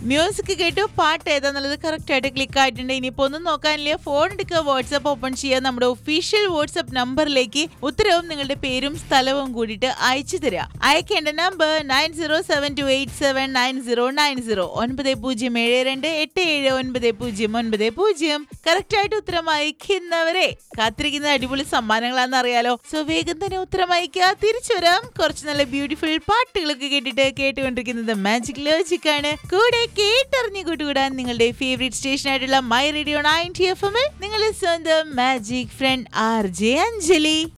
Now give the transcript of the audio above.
music കേട്ടു പാട്ട് ഏതാന്നുള്ളത് correct ആയിട്ട് ക്ലിക്ക് ആയിട്ടുണ്ട് ഇനിയിപ്പോ ഒന്നും നോക്കാനില്ല ഫോൺ എടുക്കുക വാട്സ്ആപ്പ് ഓപ്പൺ ചെയ്യുക നമ്മുടെ ഒഫീഷ്യൽ വാട്സ്ആപ്പ് നമ്പറിലേക്ക് ഉത്തരവും നിങ്ങളുടെ പേരും സ്ഥലവും കൂടിയിട്ട് അയച്ചു തരിക അയക്കേണ്ട number nine zero seven two eight seven nine zero nine zero ഒൻപത് പൂജ്യം ഏഴ് രണ്ട് എട്ട് ഏഴ് ഒൻപത് പൂജ്യം ഒൻപത് പൂജ്യം കറക്റ്റ് ആയിട്ട് ഉത്തരം അയക്കുന്നവരെ കാത്തിരിക്കുന്ന അടിപൊളി സമ്മാനങ്ങളാണെന്ന് അറിയാലോ സോ വേഗം തന്നെ ഉത്തരം അയക്കുക തിരിച്ചു വരാം കുറച്ച് നല്ല ബ്യൂട്ടിഫുൾ പാട്ടുകളൊക്കെ കേട്ടിട്ട് കേട്ടുകൊണ്ടിരിക്കുന്നത് മാജിക് ലോജിക് ആണ് കൂടെ കേട്ടറിഞ്ഞു കൂട്ടുകൂടാൻ നിങ്ങളുടെ ഫേവറേറ്റ് സ്റ്റേഷൻ ആയിട്ടുള്ള മൈ റേഡിയോ നയൻറ്റി എഫ് എമ്മിൽ നിങ്ങളുടെ സ്വന്തം magic friend R J Anjali